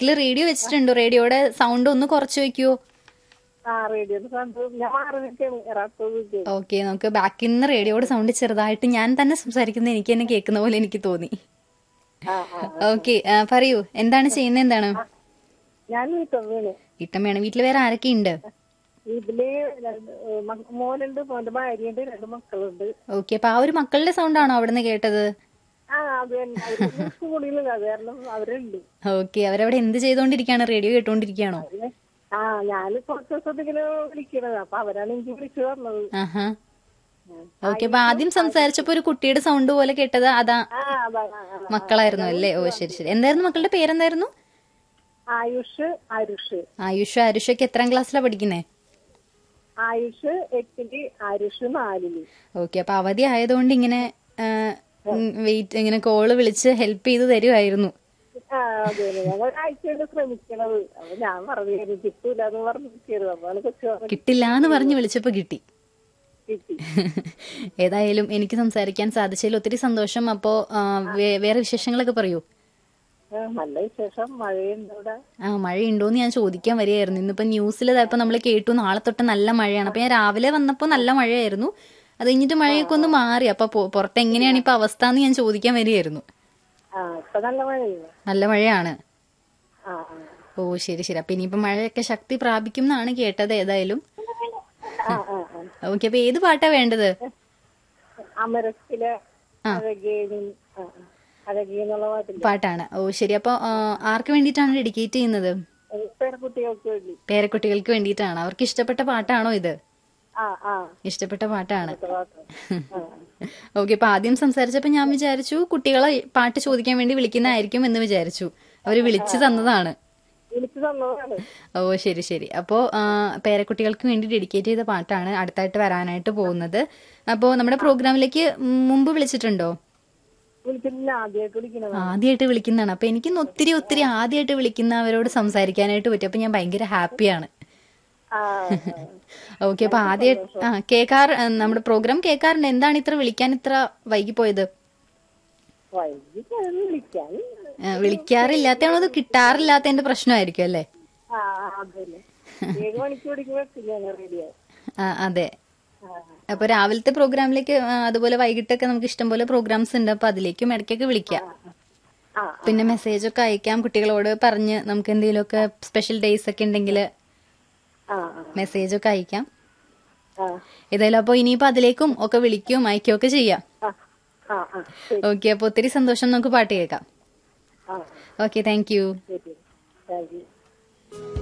ബാക്കിൽ റേഡിയോ വെച്ചിട്ടുണ്ടോ റേഡിയോയുടെ സൗണ്ട് ഒന്ന് കുറച്ച് വെക്കുവോ ആ റേഡിയോ കണ്ടു ഞാൻ മാറി നിൽക്കാണ് എറാത്തത് നിൽക്കുകയാണ്. ഓക്കെ നമുക്ക് ബാക്കിൽ നിന്ന് റേഡിയോയുടെ സൗണ്ട് ചെറുതായിട്ട് ഞാൻ തന്നെ സംസാരിക്കുന്നത് എനിക്ക് തന്നെ കേൾക്കുന്ന പോലെ എനിക്ക് തോന്നി ആ ആ ഓക്കെ പറയൂ എന്താണ് ചെയ്യുന്നത് എന്താണ് ഞാൻ വീട്ടമ്മയാണ് ഇട്ടമ്മയാണ് വീട്ടിൽ വേറെ ആരൊക്കെ ഉണ്ട് വീട്ടില് രണ്ട് ഏ, മ- മോനുണ്ട് മോന്റെ ഭാര്യയുണ്ട് രണ്ട് മക്കളുണ്ട് ഓക്കെ അപ്പൊ ആ ഒരു മക്കളുടെ സൗണ്ട് ആണോ അവിടുന്ന് കേട്ടത് ആ അത് തന്നെ അവര് സ്കൂളിൽ അത് കാരണം അവരുണ്ട് ഓക്കെ അവരവിടെ എന്ത് ചെയ്തോണ്ടിരിക്കുകയാണ് റേഡിയോ കേട്ടോണ്ടിരിക്കുകയാണോ അവര് ആ ഞാൻ കുറച്ച് ദിവസത്തേക്കിന് വിളിക്കണത് അപ്പൊ അവരാണ് എനിക്ക് വിളിച്ചു പറഞ്ഞത് ആഹാ ഓക്കെ അപ്പൊ ആദ്യം സംസാരിച്ചപ്പോ ഒരു കുട്ടിയുടെ സൗണ്ട് പോലെ കേട്ടത് അതാ ആ അതാ ആ, ആ. മക്കളായിരുന്നു അല്ലേ ഓ ശരി ശരി എന്തായിരുന്നു മക്കളുടെ പേരെന്തായിരുന്നു ആയുഷ് ആരുഷ് ആയുഷ ആരുഷൊക്കെ എത്രാം ക്ലാസ്സിലാ പഠിക്കുന്നേ ആയുഷ് എട്ടില് ആരുഷ് നാലില് ഓക്കെ അപ്പൊ അവധി ആയതുകൊണ്ട് ഇങ്ങനെ വെയിറ്റ് ഇങ്ങനെ കോള് വിളിച്ച് ഹെൽപ്പ് ചെയ്ത് തരുമായിരുന്നു ആ അതെ ഞാൻ ഒരാഴ്ചയുണ്ട് ശ്രമിക്കണത് അപ്പൊ ഞാൻ പറഞ്ഞു കിട്ടൂല എന്ന് പറഞ്ഞിരിക്കരുത് അപ്പൊ കൊച്ചു പറഞ്ഞു കിട്ടില്ല എന്ന് പറഞ്ഞ് വിളിച്ചപ്പോ കിട്ടി കിട്ടി ഏതായാലും എനിക്ക് സംസാരിക്കാൻ സാധിച്ചതിൽ ഒത്തിരി സന്തോഷം അപ്പോ ആ, വേ- വേറെ വിശേഷങ്ങളൊക്കെ പറയൂ ആ, നല്ല വിശേഷം മഴയുണ്ട് ഇവിടെ ആ മഴയുണ്ടോന്ന് ഞാൻ ചോദിക്കാൻ വരികയായിരുന്നു ഇന്നിപ്പോ ന്യൂസിൽ ഇപ്പൊ നമ്മൾ കേട്ടു നാളെ തൊട്ട് നല്ല മഴയാണ് അപ്പൊ ഞാൻ രാവിലെ വന്നപ്പോ നല്ല മഴയായിരുന്നു അത് കഴിഞ്ഞിട്ട് മഴയൊക്കെ ഒന്ന് മാറി അപ്പൊ പൊ- പുറത്ത് എങ്ങനെയാണ് ഇപ്പൊ അവസ്ഥ എന്ന് ഞാൻ ചോദിക്കാൻ വരികയായിരുന്നു ആ ഇപ്പൊ നല്ല മഴയാണ് നല്ല മഴയാണ് ആ ആ ഓ ശരി ശരി അപ്പൊ ഇനിയിപ്പോ മഴയൊക്കെ ശക്തി പ്രാപിക്കും എന്നാണ് കേട്ടത് ഏതായാലും ആ ആ ആ ഓക്കെ അപ്പൊ ഏത് പാട്ടാ വേണ്ടത് അമരത്തിലെ അഴകേനി ആ, ആ. അഴകി എന്നുള്ള പാട്ടില്ല പാട്ടാണ് ഓ ശരി അപ്പൊ ആ, ആർക്ക് വേണ്ടിയിട്ടാണ് ഡെഡിക്കേറ്റ് ചെയ്യുന്നത് പേരക്കുട്ടികൾക്ക് വേണ്ടി പേരക്കുട്ടികൾക്ക് വേണ്ടിയിട്ടാണ് അവർക്ക് ഇഷ്ടപ്പെട്ട പാട്ടാണോ ഇത് ആ ആ ഇഷ്ടപ്പെട്ട പാട്ടാണ് ഇത്ര പാട്ട് ആ ഓക്കെ അപ്പൊ ആദ്യം സംസാരിച്ചപ്പോ ഞാൻ വിചാരിച്ചു കുട്ടികളെ പാട്ട് ചോദിക്കാൻ വേണ്ടി വിളിക്കുന്നതായിരിക്കും എന്ന് വിചാരിച്ചു അവര് വിളിച്ചു തന്നതാണ് വിളിച്ചു തന്നതാണ് ഓ ശരി ശരി അപ്പോ ആ, പേരക്കുട്ടികൾക്ക് വേണ്ടി ഡെഡിക്കേറ്റ് ചെയ്ത പാട്ടാണ് അടുത്തായിട്ട് വരാനായിട്ട് പോകുന്നത് അപ്പോ നമ്മുടെ പ്രോഗ്രാമിലേക്ക് മുമ്പ് വിളിച്ചിട്ടുണ്ടോ വിളിച്ചിട്ടില്ല ആദ്യമായിട്ട് വിളിക്കണത് ആദ്യമായിട്ട് വിളിക്കുന്നതാണ് അപ്പൊ എനിക്ക് ഒത്തിരി ഒത്തിരി ആദ്യമായിട്ട് വിളിക്കുന്നവരോട് സംസാരിക്കാനായിട്ട് പറ്റും അപ്പൊ ഞാൻ ഭയങ്കര ഹാപ്പിയാണ് ആ ഓക്കെ അപ്പൊ ആദ്യമായിട്ട് ആ കേൾക്കാർ നമ്മുടെ പ്രോഗ്രാം കേൾക്കാറുണ്ട് എന്താണ് ഇത്ര വിളിക്കാൻ ഇത്ര വൈകിപ്പോയത് വൈകിട്ട് വിളിക്കാൻ ആ, വിളിക്കാറില്ലാത്തതാണോ അത് കിട്ടാറില്ലാത്തതിന്റെ പ്രശ്നമായിരിക്കും അല്ലേ ആ ആ, അതല്ലേ ഏഴ് മണിക്ക് വിളിക്കുമ്പോ റേഡിയോ ആ അതെ ആ അപ്പൊ രാവിലത്തെ പ്രോഗ്രാമിലേക്ക് ആ, അതുപോലെ വൈകിട്ടൊക്കെ നമുക്ക് ഇഷ്ടംപോലെ പ്രോഗ്രാംസ് ഉണ്ട് അപ്പൊ അതിലേക്കും ഇടയ്ക്കൊക്കെ വിളിക്കാം ആ പിന്നെ മെസ്സേജ് ഒക്കെ അയക്കാം കുട്ടികളോട് പറഞ്ഞ് നമുക്ക് എന്തെങ്കിലുമൊക്കെ സ്പെഷ്യൽ ഡേയ്സ് ഒക്കെ ഉണ്ടെങ്കിൽ ആ മെസ്സേജ് ഒക്കെ അയക്കാം ആ ഏതായാലും അപ്പൊ ഇനിയിപ്പോ അതിലേക്കും ഒക്കെ വിളിക്കും അയക്കുകയും ഒക്കെ ചെയ്യാം ആ ആ ആ ശരി ഓക്കെ അപ്പൊ ഒത്തിരി സന്തോഷം നമുക്ക് പാട്ട് കേൾക്കാം ആ ഓക്കെ താങ്ക് യു ശരി താങ്ക് യു